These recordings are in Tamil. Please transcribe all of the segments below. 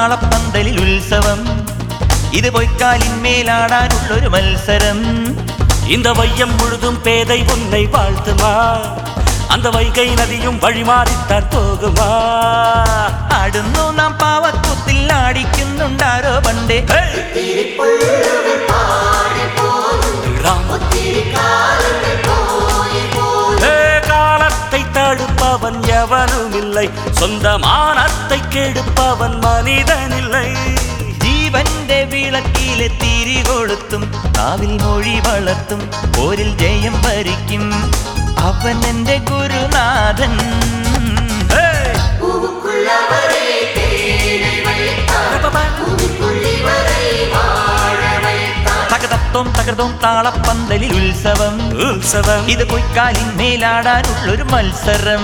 താളപ്പന്തലിൽ ഉത്സവം ഇത് പൊയ്ക്കാലിൻ മേലാടാനുള്ളൊരു മത്സരം இந்த வையம் முழுதும் பேதை உன்னை வாழ்த்துமா அந்த வைகை நதியும் வழிமாறித்தான் போகுமா ആടുന്നു നാം പാവക്കുത്തിൽ ആടിക്കുന്നുണ്ടാരോ പണ്ടേ ஏ, காலத்தை தடுப்பவன் எவனும் இல்லை சொந்த மானத்தை கெடுப்பவன் മനിതനിல்லை ജീവന്റെ വിളക്കിലെ തിരി കൊളുത്തും കാവിൽ മൊഴി വളർത്തും പോരിൽ ജയം ഭരിക്കും അവൻ എന്റെ ഗുരുനാഥൻ ஏய், തകതത്വം തകർത്തും താളപ്പന്തലിൽ ഉത്സവം உற்சவம் ഇത് പൊയ്ക്കാലിൻ മേലാടാനുള്ളൊരു മത്സരം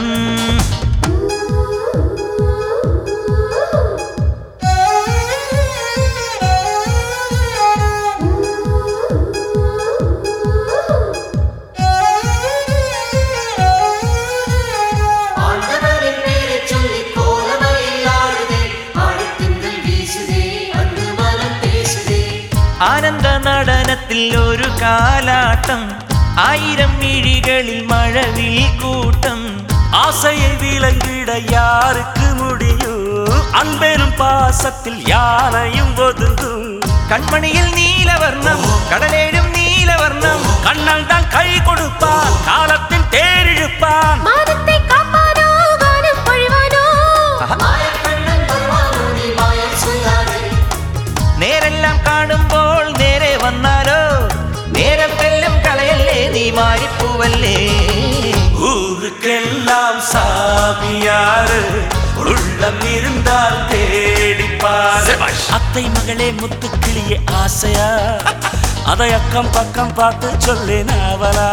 ஆண்டவரின் பேரைச் சொல்லிக் கோலமயில் ஆடுதே, ஆடித்திங்கள் வீசுதே, அன்று மனம் பேசுதே. ആനന്ദ നടനത്തിൽ ഒരു കാലാട്ടം ആയിരം മിഴികളിൽ മഴവിൽ കൂട്ടം ஆசையை விலங்கிட யாருக்கு முடியும் அன்பெனும் பாசத்தில் யானையும் ஒதுங்கும் കൺമണിയിൽ നീലവർണ്ണം കടലേഴും നീലവർണ്ണം கண்ணல் தான் கை கொடுப்பான் காலத்தின் தேரிழுப்பான் மானத்தை காப்பானோ வானம் பொழிவானோ மாயக்கண்ணன் வருவானோ, நீ மாயம் சொல்லாதே. നേരെല്ലാം കാണുമ്പോൾ നേരെ വന്നാലോ നേരം വെല്ലം കളയല്ലേ നീ മാറിപ്പൂവല്ലേ ஊருக்கெல்லாம் சாமியாரு உள்ளம் இருந்தால் தேடிப்பார் அத்தை மகளே முத்துக்கிளியே ஆசையா அதை அக்கம் பக்கம் பார்த்து சொல்லி நாவலா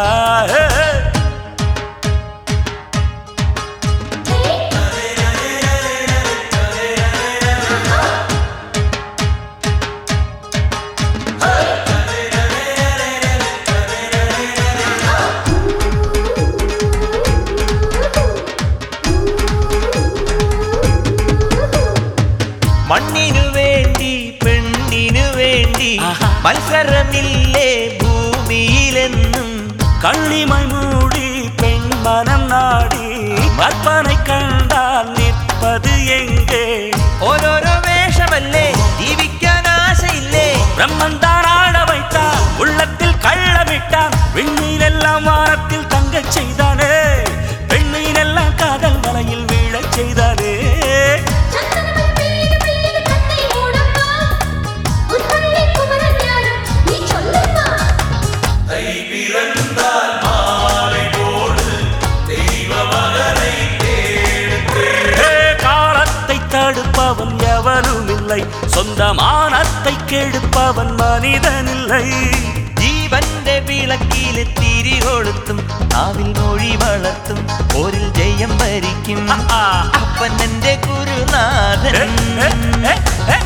മണ്ണിനു വേണ്ടി പെണ്ണിനു വേണ്ടി ആഹാ. മത്സരമില്ലേ ഭൂമിയിലെന്നും கள்ளிமை மூடி பெண் மனம் நாடி கற்பனை கண்டால் நிற்பது எங்கே ഓരോരോ വേഷമല്ലേ ജീവിക്കാൻ ആശയില്ലേ பிரம்மன் தான் ஆட வைத்தான் உள்ளத்தில் கள்ளமிட்டான் விண்ணிலெல்லாம் வானத்தில் தங்கச் செய்தானே பெண்ணினெல்லாம் காதல் வலையில் வீழச் செய்தானே சந்தனமல் பெய்து பெய்து கண்ணை மூடம்மா உன் கண்ணை குமரன் யாரும் நீ சொல்லம்மா ஏ, காலத்தை தடுப்பவன் எவனும் இல்லை சொந்த மானத்தை கெடுப்பவன் മനിതനിல்லை ജീവന്റെ വിളക്കിലെ തിരി കൊളുത്തും നാവിൽ മൊഴി വളർത്തും പോരിൽ ജയം ഭരിക്കും ആ, ആ. അപ്പൻ എന്റെ ഗുരുനാഥൻ ഏ, ഏ, ഏ, ഏ,